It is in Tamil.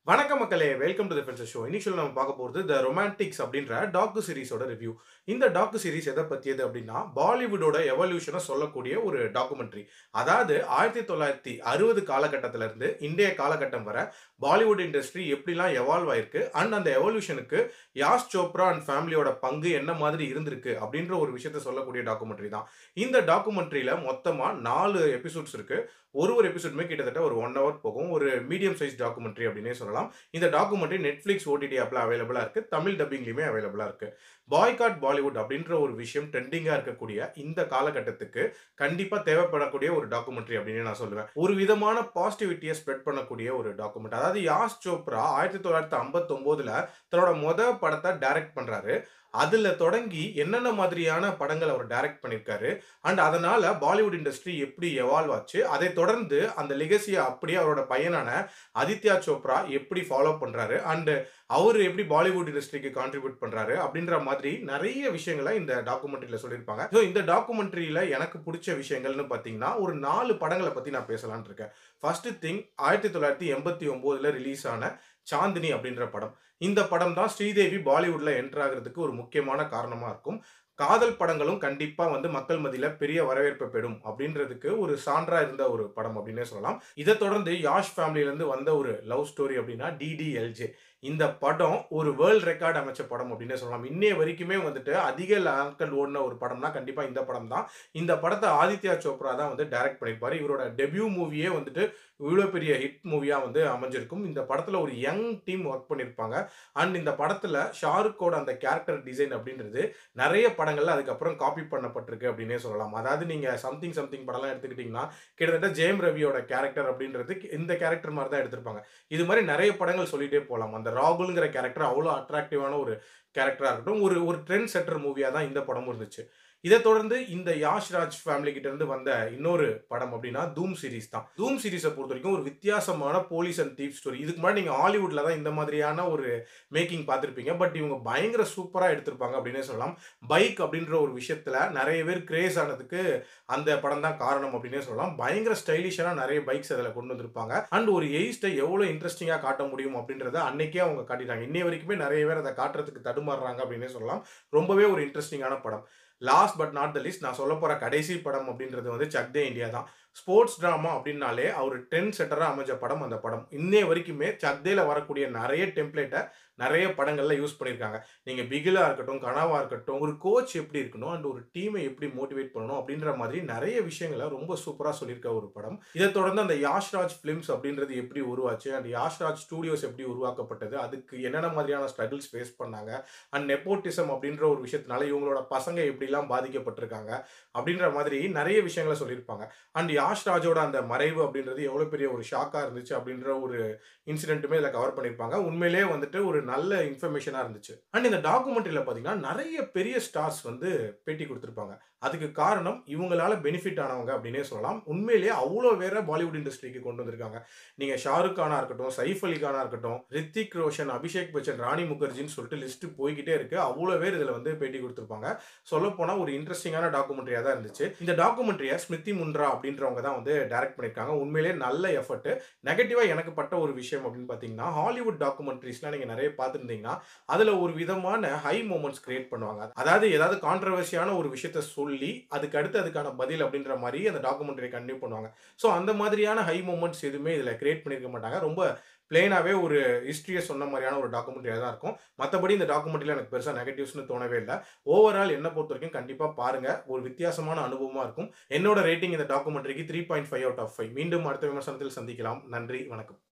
வணக்கம் மக்களே welcome to the fencer show initial நம்ம பார்க்க போகிறது த ரொமான்டிக்ஸ் அப்படின்ற டாக்கு சீரிஸோட ரிவ்யூ இந்த டாக்கு சீரிஸ் எதை பற்றியது அப்படின்னா பாலிவுட்டோட எவல்யூஷனை சொல்லக்கூடிய ஒரு டாக்குமெண்ட்ரி அதாவது ஆயிரத்தி தொள்ளாயிரத்தி அறுபது காலகட்டத்திலேருந்து இன்றைய காலகட்டம் வர பாலிவுட் இண்டஸ்ட்ரி எப்படிலாம் எவால்வ் ஆயிருக்கு அண்ட் அந்த எவல்யூஷனுக்கு யாஸ் சோப்ரா அண்ட் ஃபேமிலியோட பங்கு என்ன மாதிரி இருந்திருக்கு அப்படின்ற ஒரு விஷயத்த சொல்லக்கூடிய டாக்குமெண்ட்ரி தான் இந்த டாக்குமெண்ட்ரியில் மொத்தமாக நாலு எபிசோட்ஸ் இருக்கு ஒரு ஒரு எபிசோடுமே கிட்டத்தட்ட ஒரு ஒன் ஹவர் போகும் ஒரு மீடியம் சைஸ் டாக்குமெண்ட்ரி அப்படின்னே சொல்லலாம் இந்த டாக்குமெண்ட்ரி நெட்ஃப்ளிக்ஸ் ஓடிடி ஆப்பில் அவைலபிளாக இருக்குது தமிழ் டப்பிங்லையுமே அவைலபிளாக இருக்குது பாய்காட் பாலிவுட் அப்படின்ற ஒரு விஷயம் ட்ரெண்டிங்காக இருக்கக்கூடிய இந்த காலகட்டத்துக்கு கண்டிப்பாக தேவைப்படக்கூடிய ஒரு டாக்குமெண்ட்ரி அப்படின்னு நான் சொல்லுவேன் ஒரு விதமான பாசிட்டிவிட்டியை ஸ்ப்ரெட் பண்ணக்கூடிய ஒரு டாக்குமெண்ட் அதாவது யாஸ் சோப்ரா ஆயிரத்தி தொள்ளாயிரத்தி ஐம்பத்தொம்போதில் தன்னோட மொத படத்தை டைரக்ட் பண்ணுறாரு அதில் தொடங்கி என்னென்ன மாதிரியான படங்கள் அவர் டைரக்ட் பண்ணியிருக்காரு அண்ட் அதனால் பாலிவுட் இண்டஸ்ட்ரி எப்படி எவால்வ் ஆச்சு அதை தொடர்ந்து அந்த லெகசியை அப்படியே அவரோட பையனான ஆதித்யா சோப்ரா எப்படி ஃபாலோ பண்ணுறாரு அண்டு அவர் எப்படி பாலிவுட் இண்டஸ்ட்ரிக்கு கான்ட்ரிபியூட் பண்ணுறாரு அப்படின்ற மாதிரி நிறைய விஷயங்களை இந்த டாக்குமெண்ட்ரியில் சொல்லியிருப்பாங்க ஸோ இந்த டாக்குமெண்ட்ரியில் எனக்கு பிடிச்ச விஷயங்கள்னு பார்த்தீங்கன்னா ஒரு நாலு படங்களை பற்றி நான் பேசலான் இருக்கேன் ஃபர்ஸ்ட் திங் ஆயிரத்தி தொள்ளாயிரத்தி எண்பத்தி ஒம்போதில் ரிலீஸ் ஆன சாந்தினி அப்படின்ற படம் இந்த படம் தான் ஸ்ரீதேவி பாலிவுட்ல என்டர் ஆகிறதுக்கு ஒரு முக்கியமான காரணமா இருக்கும் காதல் படங்களும் கண்டிப்பா வந்து மக்கள் மத்தியில பெரிய வரவேற்பை பெறும் அப்படின்றதுக்கு ஒரு சான்றா இருந்த ஒரு படம் அப்படின்னே சொல்லலாம் இதை தொடர்ந்து யாஷ் ஃபேமிலில இருந்து வந்த ஒரு லவ் ஸ்டோரி அப்படின்னா டிடிஎல்ஜே இந்த படம் ஒரு வேர்ல்ட் ரெக்கார்ட் அமைச்ச படம் அப்படின்னே சொல்லலாம் இன்னைய வரைக்குமே வந்துட்டு அதிக நாட்கள் ஓடின ஒரு படம்னா கண்டிப்பா இந்த படம் தான் இந்த படத்தை ஆதித்யா சோப்ரா தான் வந்து டைரக்ட் பண்ணியிருப்பாரு இவரோட டெபியூ மூவியே வந்துட்டு இவ்வளோ பெரிய ஹிட் மூவியாக வந்து அமைஞ்சிருக்கும் இந்த படத்தில் ஒரு யங் டீம் ஒர்க் பண்ணியிருப்பாங்க அண்ட் இந்த படத்தில் ஷாருக்கோட அந்த கேரக்டர் டிசைன் அப்படின்றது நிறைய படங்கள்ல அதுக்கப்புறம் காப்பி பண்ணப்பட்டிருக்கு அப்படின்னே சொல்லலாம் அதாவது நீங்கள் சம்திங் சம்திங் படம்லாம் எடுத்துக்கிட்டிங்கன்னா கிட்டத்தட்ட ஜெயம் ரவியோட கேரக்டர் அப்படின்றது இந்த கேரக்டர் மாதிரி தான் எடுத்திருப்பாங்க இது மாதிரி நிறைய படங்கள் சொல்லிட்டே போகலாம் அந்த ராகுல்ங்கிற கேரக்டர் அவ்வளோ அட்ராக்டிவான ஒரு கேரக்டராக இருக்கட்டும் ஒரு ஒரு ட்ரெண்ட் செட்டர் மூவியாக தான் இந்த படமும் இருந்துச்சு இதை தொடர்ந்து இந்த யாஷ் ராஜ் ஃபேமிலி கிட்ட இருந்து வந்த இன்னொரு படம் அப்படின்னா தூம் சீரிஸ் தான் தூம் சீரிஸை பொறுத்த வரைக்கும் ஒரு வித்தியாசமான போலீஸ் அண்ட் தீப் ஸ்டோரி இதுக்கு முன்னாடி நீங்கள் ஹாலிவுட்ல தான் இந்த மாதிரியான ஒரு மேக்கிங் பார்த்துருப்பீங்க பட் இவங்க பயங்கர சூப்பராக எடுத்திருப்பாங்க அப்படின்னே சொல்லலாம் பைக் அப்படின்ற ஒரு விஷயத்தில் நிறைய பேர் கிரேஸ் ஆனதுக்கு அந்த படம் தான் காரணம் அப்படின்னே சொல்லலாம் பயங்கர ஸ்டைலிஷான நிறைய பைக்ஸ் அதில் கொண்டு வந்திருப்பாங்க அண்ட் ஒரு எய்ஸ்ட்டை எவ்வளோ இன்ட்ரெஸ்டிங்காக காட்ட முடியும் அப்படின்றத அன்னைக்கே அவங்க காட்டிட்டாங்க இன்னைய வரைக்குமே நிறைய பேர் அதை காட்டுறதுக்கு தடுமாறுறாங்க அப்படின்னே சொல்லலாம் ரொம்பவே ஒரு இன்ட்ரெஸ்டிங்கான படம் last but not the least நான் சொல்ல போகிற கடைசி படம் அப்படின்றது வந்து சக் தே இந்தியா தான் ஸ்போர்ட்ஸ் ட்ராமா அப்படின்னாலே அவர் டென் செட்டராக அமைஞ்ச படம் அந்த படம் இன்னைய வரைக்குமே சக்தேல வரக்கூடிய நிறைய டெம்ப்ளேட்டை நிறைய படங்களில் யூஸ் பண்ணியிருக்காங்க நீங்கள் பிகிலாக இருக்கட்டும் கனவாக இருக்கட்டும் ஒரு கோச் எப்படி இருக்கணும் அண்ட் ஒரு டீமை எப்படி மோட்டிவேட் பண்ணணும் அப்படின்ற மாதிரி நிறைய விஷயங்களை ரொம்ப சூப்பராக சொல்லியிருக்க ஒரு படம் இதை தொடர்ந்து அந்த யாஷ்ராஜ் ஃபிலிம்ஸ் அப்படின்றது எப்படி உருவாச்சு அண்ட் யாஷ்ராஜ் ஸ்டூடியோஸ் எப்படி உருவாக்கப்பட்டது அதுக்கு என்னென்ன மாதிரியான ஸ்ட்ரகிள்ஸ் ஃபேஸ் பண்ணாங்க அண்ட் நெப்போட்டிசம் அப்படின்ற ஒரு விஷயத்தினால இவங்களோட பசங்க எப்படிலாம் பாதிக்கப்பட்டிருக்காங்க அப்படின்ற மாதிரி நிறைய விஷயங்களை சொல்லியிருப்பாங்க அண்ட் யாஷ் ராஜோட அந்த மறைவு அப்படின்றது எவ்வளோ பெரிய ஒரு ஷாக்காக இருந்துச்சு அப்படின்ற ஒரு இன்சிடென்ட்டுமே இதில் கவர் பண்ணியிருப்பாங்க உண்மையிலேயே வந்துட்டு ஒரு நல்ல இன்ஃபர்மேஷனாக இருந்துச்சு அண்ட் இந்த டாக்குமெண்ட்ரியில் பார்த்தீங்கன்னா நிறைய பெரிய ஸ்டார்ஸ் வந்து பேட்டி கொடுத்துருப்பாங்க அதுக்கு காரணம் இவங்களால பெனிஃபிட் ஆனவங்க அப்படின்னே சொல்லலாம் உண்மையிலேயே அவ்வளோ வேற பாலிவுட் இண்டஸ்ட்ரிக்கு கொண்டு வந்திருக்காங்க நீங்கள் ஷாருக் கானா இருக்கட்டும் சைஃப் அலி கானா இருக்கட்டும் ரித்திக் ரோஷன் அபிஷேக் பச்சன் ராணி முகர்ஜின்னு சொல்லிட்டு லிஸ்ட் போய்கிட்டே இருக்கு அவ்வளோ பேர் இதில் வந்து பேட்டி கொடுத்துருப்பாங்க சொல்லப்போனால் ஒரு இன்ட்ரெஸ்டிங்கான டாக்குமெண்ட்ரியாக தான் இருந்துச்சு இந்த டாக்குமெண்ட்ரியை ஸ்மிருதி முன்ரா அப்படின்றவங்க தான் வந்து டைரக்ட் பண்ணியிருக்காங்க உண்மையிலேயே நல்ல எஃபர்ட் நெகட்டிவாக எனக்கு பட்ட ஒரு விஷயம் அப்படின்னு பார்த்தீங்கன்னா ஹாலிவுட் டாக்குமெண்ட்ரிஸ்லாம் நீங்கள் நிறைய பார்த்துருந்தீங்கன்னா அதில் ஒரு விதமான ஹை மூமெண்ட்ஸ் கிரியேட் பண்ணுவாங்க அதாவது ஏதாவது கான்ட்ரவர்சியான ஒரு விஷயத்த சொல்லி அதுக்கு அடுத்து அதுக்கான பதில் அப்படின்ற மாதிரி அந்த டாக்குமெண்ட்ரி கண்டினியூ பண்ணுவாங்க ஸோ அந்த மாதிரியான ஹை மூமெண்ட்ஸ் எதுவுமே இதில் கிரியேட் பண்ணியிருக்க மாட்டாங்க ரொம்ப பிளெயினாகவே ஒரு ஹிஸ்ட்ரியை சொன்ன மாதிரியான ஒரு டாக்குமெண்ட்ரியாக தான் இருக்கும் மற்றபடி இந்த டாக்குமெண்ட்ரியில் எனக்கு பெருசாக நெகட்டிவ்ஸ்னு தோணவே இல்லை ஓவரால் என்ன பொறுத்த வரைக்கும் கண்டிப்பாக பாருங்கள் ஒரு வித்தியாசமான அனுபவமாக இருக்கும் என்னோட ரேட்டிங் இந்த டாக்குமெண்ட்ரிக்கு three point five out of five மீண்டும் அடுத்த விமர்சனத்தில் சந்திக்கலாம் நன்றி வணக்கம்